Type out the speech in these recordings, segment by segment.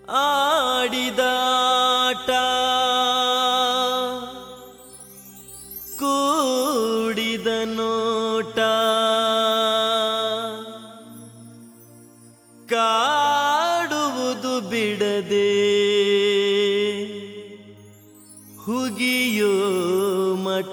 ಆಡಿದ ಆಟ ಕೂಡಿದ ನೋಟ ಕಾಡುವುದು ಬಿಡದೆ ಹುಗಿಯೋ ಮಠ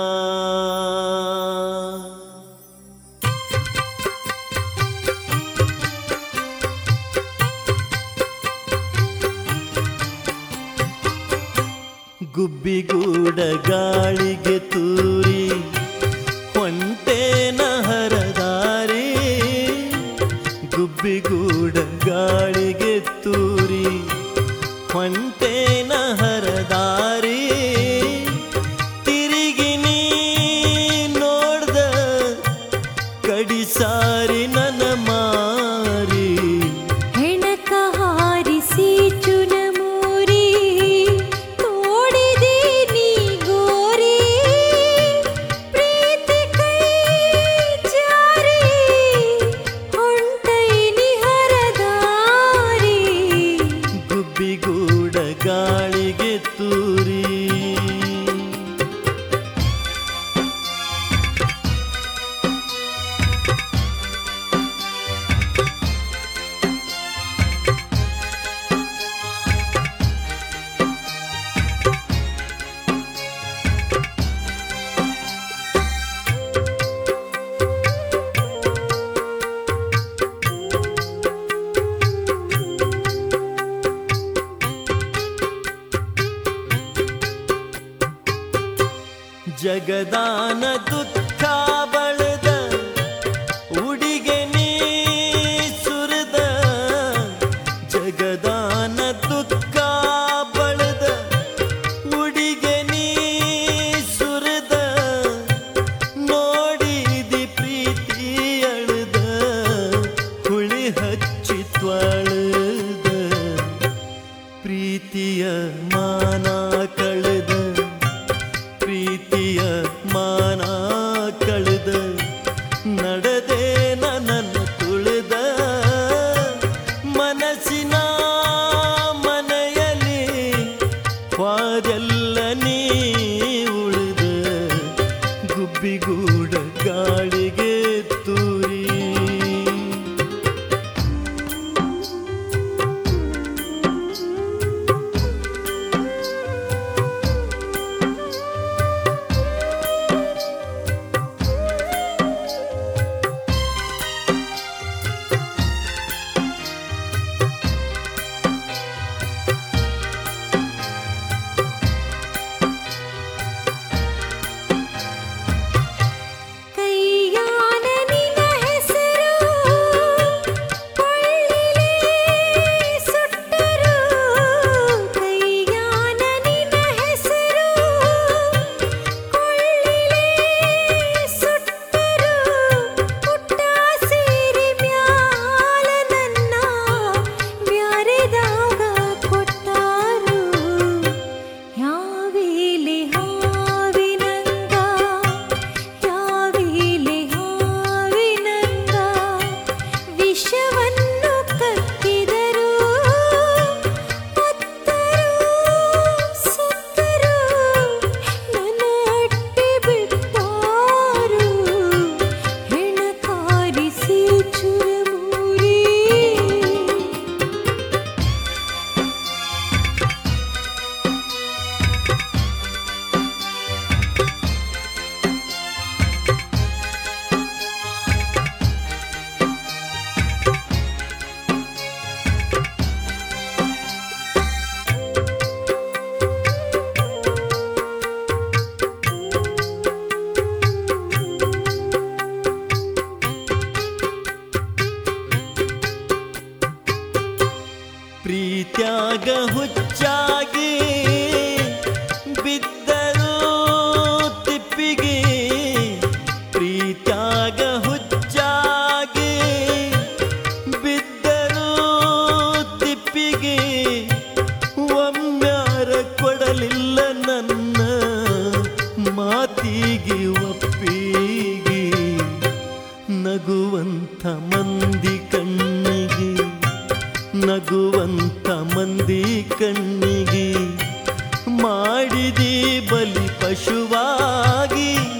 ಗುಬ್ಬಿಗೂಡ ಗಾಳಿಗೆ ತೂರಿ ಹೊಂಟೇನ ಹರದಾರಿ ಗುಬ್ಬಿಗೂಡ ಗಾಳಿಗೆ ತೂರಿ ಹೊಂಟೇನ ಹರದಾರಿ ತಿರುಗಿ ನೀ ನೋಡ್ದ ಕಡಿಸಾರಿ ನನ್ನ ಮಾರಿ ಹೆಣಕ ಹಾರಿಸಿ ಚುನಮೂರಿ ತೋಡಿದೆ ನೀ ಗೋರಿ ಪ್ರೀತಿ ಕೈ ಜಾರಿ ಹೊಂಟೈನಿ ಹರದಾರಿ ಗುಬ್ಬಿಗೂಡ ಗಾಳಿಗೆ ತೂರಿ ಜಗದಾನ ದುಃಖ ಬಳದ ಉಡಿಗೆ ನೀ ಸುರಿದ ಜಗದಾನ ದುಃಖ ಬಳದ ಉಡಿಗೆ ನೀ ಸುರಿದ ನೋಡಿದಿ ಪ್ರೀತಿ ಅಳದ ಹುಳಿ ಹಚ್ಚಿ ತ್ವಳದ ಪ್ರೀತಿಯ ಮಾನ ಕಳೆದ ಪ್ರೀತಿಯ ಮಾನ ಕಳೆದ ನಡೆದೆ ನನ್ನ ತುಳಿದ ಮನಸ್ಸಿನ ಮನೆಯಲ್ಲಿ ವಾದೆಲ್ಲ ನೀ ಉಳಿದ ಗುಬ್ಬಿಗೂಡ ಗಾಳಿಗೆ ತೂರಿ ಕೈಯಾನ ನಿನ ಹೆಸರು ಕೊಳ್ಳಿಲೇ ಸುಟ್ಟರು ಕೈಯಾನ ನಿನ ಹೆಸರು ಕೊಳ್ಳಿಲೇ ಸುಟ್ಟರು ಪುಟ್ಟ ಸೀರೆ ಮ್ಯಾಲ ನನ್ನ ಬ್ಯಾರೆದಾಗ ಕೊಟ್ಟಾರು ಯಾವೇಲೆ ಹಾವಿನಂಗ ಯಾವೇಲೆ ಹಾವಿನಂಗ ವಿಷವನ್ನು ಕಕ್ಕಿದರು ಅತ್ತರು ಸುತ್ತರು ನನ್ನ ಅಟ್ಟಿ ಬಿಟ್ಟಾರು ಹೆಣ ಕಾರಿಸಿ ಚುರಮೂರಿ ಪ್ರೀತ್ಯಾಗ ಹುಚ್ಚಾಗಿ ಬಿದ್ದರು ತಿಪ್ಪಿಗೆ ಪ್ರೀತ್ಯಾಗ ಹುಚ್ಚಾಗಿ ಬಿದ್ದರು ತಿಪ್ಪಿಗೆ ಒಮ್ಮ್ಯಾರ ಕೊಡಲಿಲ್ಲ ನನ್ನ ಮಾತಿಗೆ ಒಪ್ಪಿಗೆ ನಗುವಂಥ ಮಂದಿ ಕಣ್ಣಿಗೆ ನಗುವಂತ ಮಂದಿ ಕಣ್ಣಿಗೆ ಮಾಡಿದಿ ಬಲಿ ಪಶುವಾಗಿ